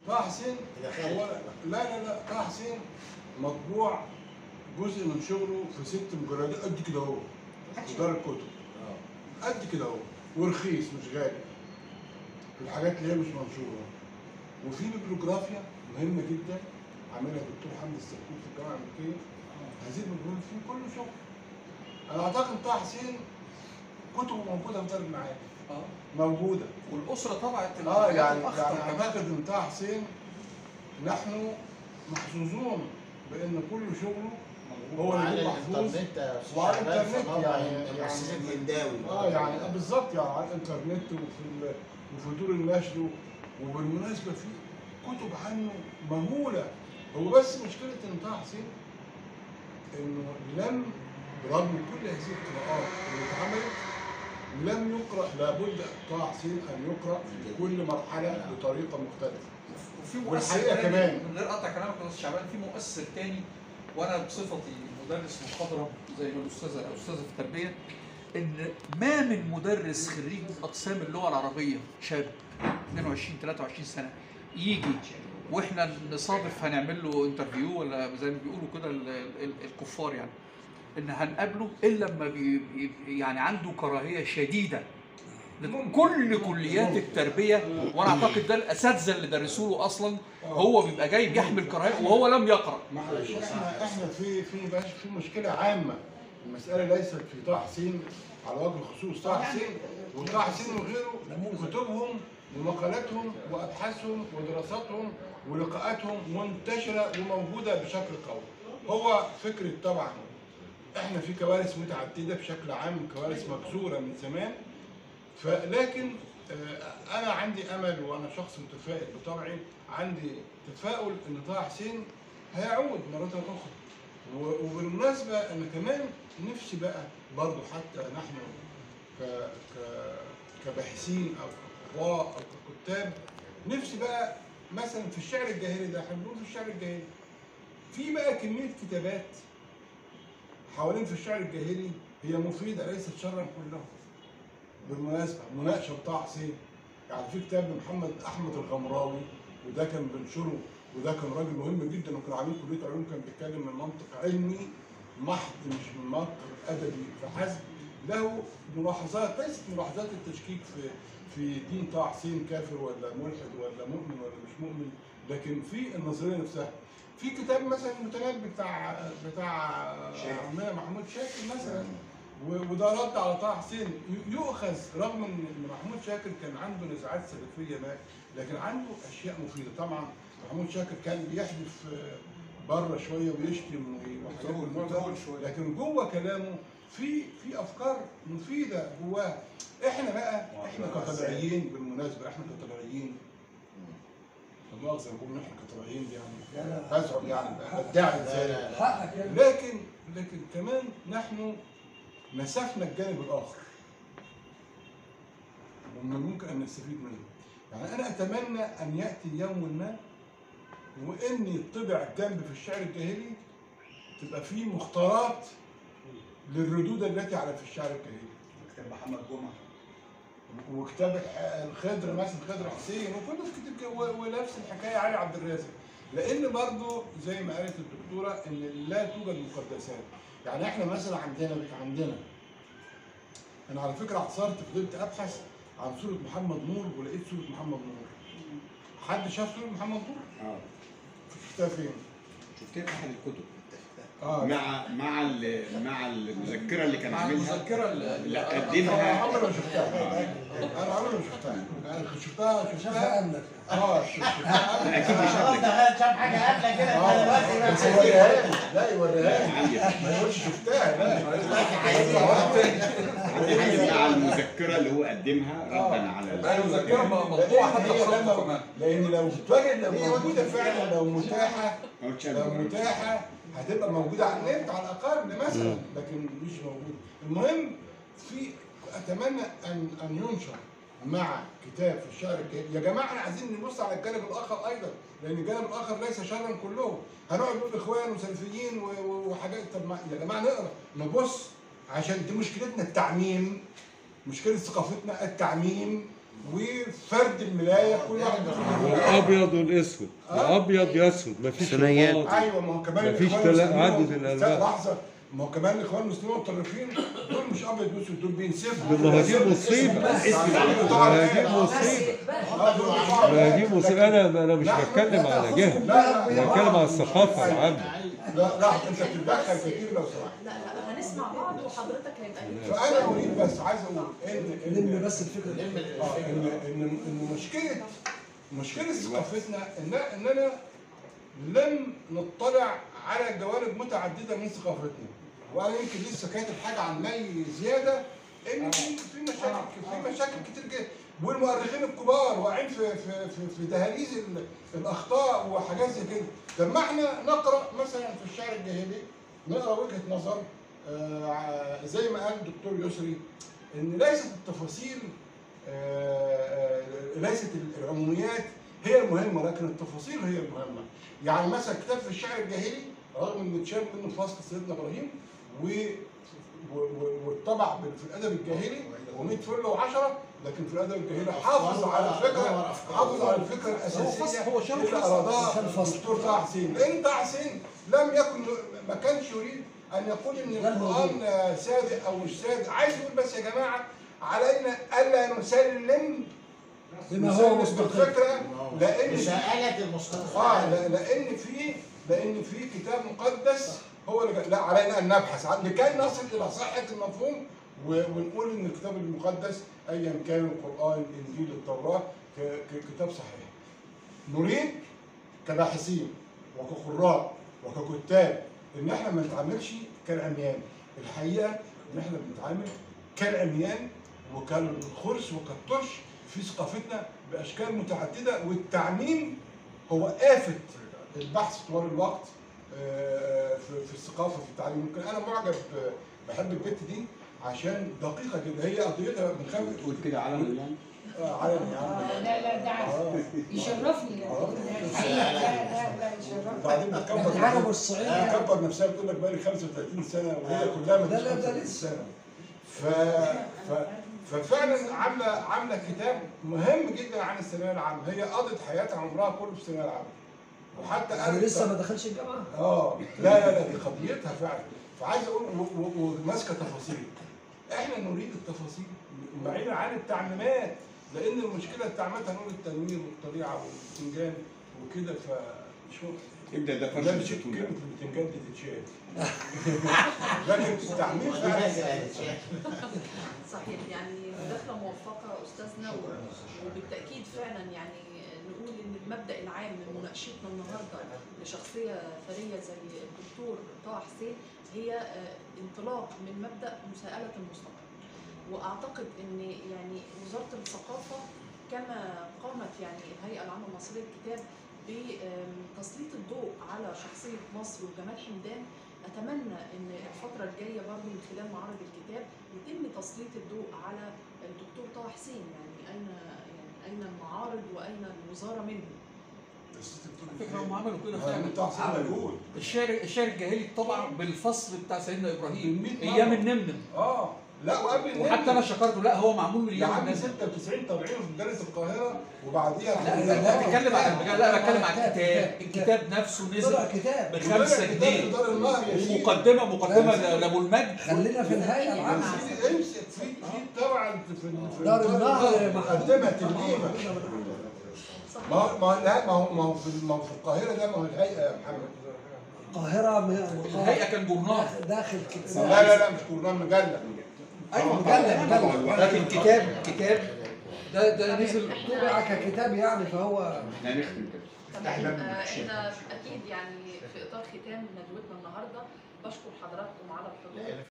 طه حسين إذا خارج. هو لا لا لا طه حسين مطبوع جزء من شغله في ست مجلدات قد كده اهو في دار الكتب اه قد كده اهو ورخيص مش غالي في الحاجات اللي هي مش منشوره وفي بيبلوجرافيا مهمه جدا عاملها الدكتور حمدي السكوت في الجامعه الامريكيه هذه البيبلوجرافيا فيه كل شغل انا اعتقد طه حسين كتبه موجوده في دار المعارف اه موجوده والاسره طبعت اه الحاجات يعني الأخطر يعني كمان. اعتقد ان طه حسين نحن محظوظون بان كل شغله هو اللي وعلى بيبقى محفوظ الانترنت يا أستاذ وعلى شعبان الإنترنت فطبعاً يعني- مؤسسة يعني- هنداوي اه يعني آه بالظبط يعني على الانترنت وفي ال- وفي دور النشر وبالمناسبه في كتب عنه مهوله هو بس مشكله ان طه حسين انه لم برغم كل هذه القراءات اللي اتعملت لم يقرا لابد طه حسين ان يقرا في كل مرحله بطريقه مختلفه وفي مؤثر والحقيقة تاني كمان. من غير قطع كلامك يا استاذ شعبان في مؤثر تاني وانا بصفتي مدرس مخضرم زي ما الاستاذه الاستاذه في التربيه ان ما من مدرس خريج اقسام اللغه العربيه شاب 22 23 سنه يجي واحنا نصادف هنعمل له انترفيو ولا زي ما بيقولوا كده ال- ال- الكفار يعني ان هنقابله الا لما بي بي- يعني عنده كراهيه شديده لكل كليات التربيه وانا اعتقد ده الاساتذه اللي درسوا له اصلا هو بيبقى جاي بيحمل كراهيه وهو لم يقرا معلش احنا احنا في في باش في مشكله عامه المساله ليست في طه حسين على وجه الخصوص طه حسين وطه حسين وغيره كتبهم ومقالاتهم وابحاثهم ودراساتهم ولقاءاتهم منتشره وموجوده بشكل قوي هو فكره طبعا احنا في كوارث متعدده بشكل عام كوارث مكسوره من زمان فلكن آه، انا عندي امل وانا شخص متفائل بطبعي عندي تفاؤل ان طه حسين هيعود مره اخرى و- وبالمناسبه انا كمان نفسي بقى برضو حتى نحن ك ك كباحثين او كقراء او ككتاب نفسي بقى مثلا في الشعر الجاهلي ده احنا بنقول في الشعر الجاهلي في بقى كميه كتابات حوالين في الشعر الجاهلي هي مفيده ليست شرا كلها بالمناسبه مناقشه بتاع حسين يعني في كتاب لمحمد احمد الغمراوي وده كان بنشره وده كان راجل مهم جدا وكان عميد كليه علوم كان بيتكلم من منطق علمي محض مش من منطق ادبي فحسب له ملاحظات ليست ملاحظات التشكيك في في دين طه حسين كافر ولا ملحد ولا مؤمن ولا مش مؤمن لكن في النظريه نفسها في كتاب مثلا المتنبي بتاع بتاع عمنا محمود شاكر مثلا و- وده رد على طه حسين ي- يؤخذ رغم ان إن محمود شاكر كان عنده نزاعات سلفيه ما لكن عنده اشياء مفيده طبعا محمود شاكر كان بيحدف آه، بره شويه ويشتم و- وحاجات بتقول- بالمنظر. بتقول شوية. لكن جوه كلامه في في افكار مفيده جواه احنا بقى احنا كطبيعيين بالمناسبه احنا كطبيعيين لا مؤاخذه نقول إن احنا كطبيعيين دي يعني ازعم يعني بدعي لا لا لا حقك يعني لكن لكن كمان نحن نسفنا الجانب الاخر ومن الممكن ان نستفيد منه يعني انا اتمنى ان ياتي يوم ما وان يطبع جنب في الشعر الجاهلي تبقى فيه مختارات للردود التي على في الشعر الجاهلي كتاب محمد جمعه وكتاب الخضر مثلا خضر حسين وكله في كتاب كده و- ونفس الحكايه علي عبد الرازق لان برضه زي ما قالت الدكتوره ان لا توجد مقدسات يعني احنا مثلا عندنا عندنا انا على فكره عصرت فضلت ابحث عن صوره محمد نور ولقيت صوره محمد نور حد شاف صوره محمد نور؟ اه شفتها فين؟ شفتها في احد الكتب اه مع مع ال- مع المذكره اللي كان مع عاملها المذكره اللي لا انا قدمها عمري ما شفتها انا عمري ما شفتها انا شفتها شافها شفتها قبلك اه شفتها لا اكيد مش خلاص قبل كده. ده شاف حاجه قبل كده اه دلوقتي بس بقى يوريها لي لا يوريها لي عندي ما يقولش شفتها لا عندي مع المذكره اللي هو قدمها ردا على ال- المذكره مطبوعه حتى لأن هي بخطه لما- كمان لان لو تواجد لو موجوده فعلا لو متاحه ما قلتش لو قبل كده. متاحه هتبقى موجوده على النت على الاقل مثلا لكن مش موجوده المهم في اتمنى ان ان ينشر مع كتاب في الشعر الجاهلي يا جماعه احنا عايزين نبص على الجانب الاخر ايضا لان الجانب الاخر ليس شرا كله هنقعد نقول اخوان وسلفيين و- و- وحاجات طب ما- يا جماعه نقرا نبص عشان دي مشكلتنا التعميم مشكله ثقافتنا التعميم وفرد الملايه كل واحد بياخد الملاية. والابيض والاسود الابيض ياسود مفيش ثنائيات. رباط. ايوه ما هو كمان مفيش الإخوان تلا- المسلمين- عدد استنى الألوان. لحظه ما هو كمان الاخوان المسلمين المتطرفين دول مش ابيض واسود دول بينسفوا ما هو دي مصيبة. ما هي دي مصيبة ما دي مصيبة أنا أنا مش بتكلم على جهة لا لا بتكلم على الثقافة العامة لا لا انت بتتدخل كتير لو سمحت لا لا هنسمع بعض وحضرتك هيبقى ليك فانا اريد بس عايز اقول ان لم ان بس الفكره آه، ان ان ان مشكله مشكله ثقافتنا ان اننا لم نطلع على جوانب متعدده من ثقافتنا وانا يمكن لسه كاتب حاجه عن مي زياده ان في في مشاكل في مشاكل كتير جدا والمؤرخين الكبار واقعين في في في, في دهاليز ال- الاخطاء وحاجات زي كده طب ما احنا نقرا مثلا في الشعر الجاهلي نقرا وجهه نظر آه، زي ما قال الدكتور يسري ان ليست التفاصيل آه، آه، ليست العموميات هي المهمه لكن التفاصيل هي المهمه يعني مثلا كتاب في الشعر الجاهلي رغم ان اتشال منه فصل سيدنا ابراهيم و و- و- واتطبع في الادب الجاهلي و100 فل و10 لكن في الادب الجاهلي حافظ على الفكره حافظ على الفكره الاساسيه فصل- هو شال اللي فصل. ارادها شال فصل. الدكتور طه حسين لان طه حسين لم يكن ما كانش يريد ان يقول ان ده الموضوع. القران آه، صادق او مش صادق عايز يقول بس يا جماعه علينا الا نسلم بما هو نسلم مستقر بالفكره لان مساءلة المستقر اه لا- لان في لان في كتاب مقدس هو اللي لا علينا ان نبحث عن لكي نصل الى صحه المفهوم و- ونقول ان الكتاب المقدس ايا كان القران الانجيل التوراه ك- ك- كتاب صحيح. نريد كباحثين وكقراء وككتاب ان احنا ما نتعاملش كالعميان. الحقيقه ان احنا بنتعامل كالعميان وكالخرس وكالطرش في ثقافتنا باشكال متعدده والتعميم هو آفة البحث طوال الوقت آه، في في الثقافه في التعليم يمكن انا معجب آه، بحب البت دي عشان دقيقه جدا هي قضيتها من خمس تقول كده على يعني آه، علني يا عم لا لا ده آه. يشرفني آه. الحقيقة لا لا لا يشرفني وبعدين بتكبر يعني حاجه مش صحيحه بتكبر نفسها بتقول لك بقالي 35 سنه وهي كلها ما لا، لا، ده 35 لسه. سنه ف... ف... ففعلا عامله عامله كتاب مهم جدا عن الثانويه العامه هي قضت حياتها عمرها كله في الثانويه العامه وحتى يعني أنا- لسه ما دخلش الجامعه اه لا لا لا دي قضيتها فعلا فعايز اقول و- و- وماسكه تفاصيل احنا نريد التفاصيل بعيدا عن التعميمات لان المشكله التعميمات هنقول التنوير والطليعه والبتنجان وكده فمش ممكن ابدا ده فرش لا مش الزيتون كلمه ده. البتنجان دي تتشال لكن التعميم فعلا صحيح يعني مداخله موفقه استاذنا و- وبالتاكيد فعلا يعني نقول ان المبدا العام من مناقشتنا النهارده لشخصيه ثريه زي الدكتور طه حسين هي آه، انطلاق من مبدا مساءله المستقبل واعتقد ان يعني وزاره الثقافه كما قامت يعني الهيئه العامه المصريه للكتاب بتسليط الضوء على شخصيه مصر وجمال حمدان اتمنى ان الفتره الجايه برضه من خلال معرض الكتاب يتم تسليط الضوء على الدكتور طه حسين يعني اين يعني اين المعارض واين الوزاره منه على فكره هم عملوا كده فعلا فعلا بتاع حسين موجود الشعر الشعر الجاهلي طبع بالفصل بتاع سيدنا ابراهيم بالمية مرة. ايام النمنم اه لا وقبل النبي. وحتى انا شكرته لا هو معمول من يا ايام عم النمنم 96 طالعين في مجله القاهره وبعديها لا لا بتكلم عن المجال لا بتكلم عن الكتاب الكتاب نفسه طلع نزل كتاب بخمسة في جنيه دار النهر يا سيدي ومقدمه مقدمه لابو المجد خلينا في الهيئه العامه سيدي امسك في في طبعا في في دار النهر مقدمه تلميذه صحيح ما هو ما هو لا، ما هو ما هو في ما هو في القاهره ده ما هو الهيئه يا محمد القاهره م- الهيئه كان جورنال داخل كتاب لا لا لا مش جورنال مجله ايوه مجله مجله لكن كتاب كتاب ده ده نزل طبع ككتاب يعني فهو احنا هنختم كده تمام آه، احنا اكيد يعني في اطار ختام ندوتنا النهارده بشكر حضراتكم على الحضور